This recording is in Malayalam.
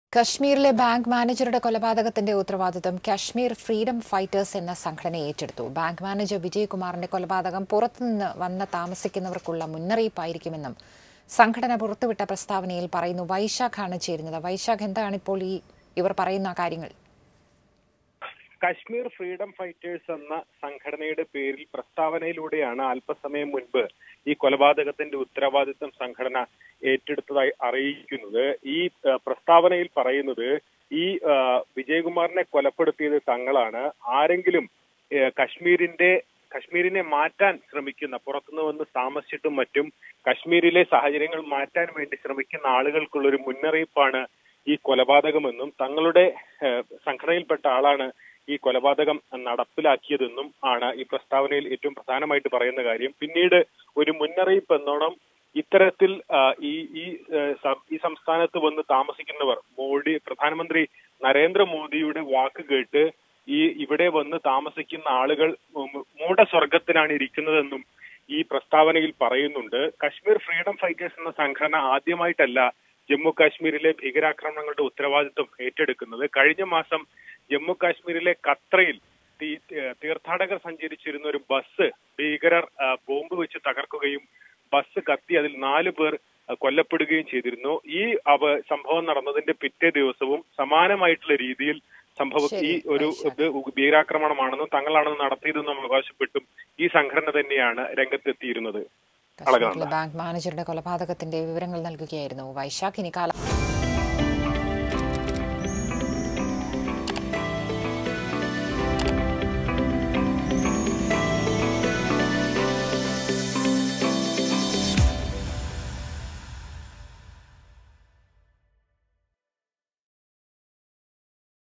കശ്മീരിലെ ബാങ്ക് മാനേജറുടെ കൊലപാതകത്തിന്റെ ഉത്തരവാദിത്തം കശ്മീർ ഫ്രീഡം ഫൈറ്റേഴ്സ് എന്ന സംഘടന ഏറ്റെടുത്തു ബാങ്ക് മാനേജർ വിജയകുമാറിന്റെ കൊലപാതകം പുറത്തുനിന്ന് വന്ന് താമസിക്കുന്നവർക്കുള്ള മുന്നറിയിപ്പായിരിക്കുമെന്നും സംഘടന പുറത്തുവിട്ട പ്രസ്താവനയിൽ പറയുന്നു വൈശാഖാണ് ചേരുന്നത് വൈശാഖ് എന്താണ് ഇപ്പോൾ ഈ ഇവർ പറയുന്ന കാര്യങ്ങൾ കശ്മീർ ഫ്രീഡം ഫൈറ്റേഴ്സ് എന്ന സംഘടനയുടെ പേരിൽ പ്രസ്താവനയിലൂടെയാണ് അല്പസമയം മുൻപ് ഈ കൊലപാതകത്തിന്റെ ഉത്തരവാദിത്തം സംഘടന ഏറ്റെടുത്തതായി അറിയിക്കുന്നത് ഈ ആ, പ്രസ്താവനയിൽ പറയുന്നത് ഈ ആ, വിജയകുമാറിനെ കൊലപ്പെടുത്തിയത് തങ്ങളാണ് ആരെങ്കിലും ഏ, കശ്മീരിന്റെ കശ്മീരിനെ മാറ്റാൻ ശ്രമിക്കുന്ന പുറത്തുനിന്ന് വന്ന് താമസിച്ചിട്ടും മറ്റും കശ്മീരിലെ സാഹചര്യങ്ങൾ മാറ്റാൻ വേണ്ടി ശ്രമിക്കുന്ന ആളുകൾക്കുള്ള ഒരു മുന്നറിയിപ്പാണ് ഈ കൊലപാതകമെന്നും തങ്ങളുടെ ഏഹ്, സംഘടനയിൽപ്പെട്ട ആളാണ് ഈ കൊലപാതകം നടപ്പിലാക്കിയതെന്നും ആണ് ഈ പ്രസ്താവനയിൽ ഏറ്റവും പ്രധാനമായിട്ട് പറയുന്ന കാര്യം പിന്നീട് ഒരു മുന്നറിയിപ്പ് എന്നോണം ഇത്തരത്തിൽ ആ, ഈ ഈ ഏഹ്, സം- ഈ സംസ്ഥാനത്ത് വന്ന് താമസിക്കുന്നവർ മോഡി പ്രധാനമന്ത്രി നരേന്ദ്രമോദിയുടെ വാക്ക് കേട്ട് ഈ ഇവിടെ വന്ന് താമസിക്കുന്ന ആളുകൾ ഉം, മൂഢസ്വർഗത്തിലാണ് ഇരിക്കുന്നതെന്നും ഈ പ്രസ്താവനയിൽ പറയുന്നുണ്ട് കശ്മീർ ഫ്രീഡം ഫൈറ്റേഴ്സ് എന്ന സംഘടന ആദ്യമായിട്ടല്ല ജമ്മു കാശ്മീരിലെ ഭീകരാക്രമണങ്ങളുടെ ഉത്തരവാദിത്വം ഏറ്റെടുക്കുന്നത് കഴിഞ്ഞ മാസം ജമ്മു കാശ്മീരിലെ കത്രയിൽ തീ- ഏഹ് തീർത്ഥാടകർ സഞ്ചരിച്ചിരുന്ന ഒരു ബസ് ഭീകരർ ആ, ബോംബ് വെച്ച് തകർക്കുകയും ബസ് കത്തി അതിൽ നാല് പേർ ആ, കൊല്ലപ്പെടുകയും ചെയ്തിരുന്നു ഈ അവ സംഭവം നടന്നതിന്റെ പിറ്റേ ദിവസവും സമാനമായിട്ടുള്ള രീതിയിൽ സംഭവ ശരി, ഈ ഒരു ഇത് ഭീകരാക്രമണമാണെന്നും തങ്ങളാണെന്ന് നടത്തിയതെന്നും അവകാശപ്പെട്ടും ഈ സംഘടന തന്നെയാണ് രംഗത്തെത്തിയിരുന്നത് കശ്മീരിലെ ബാങ്ക് മാനേജറുടെ കൊലപാതകത്തിന്റെ വിവരങ്ങൾ നൽകുകയായിരുന്നു വൈശാഖ് ഇനി കാല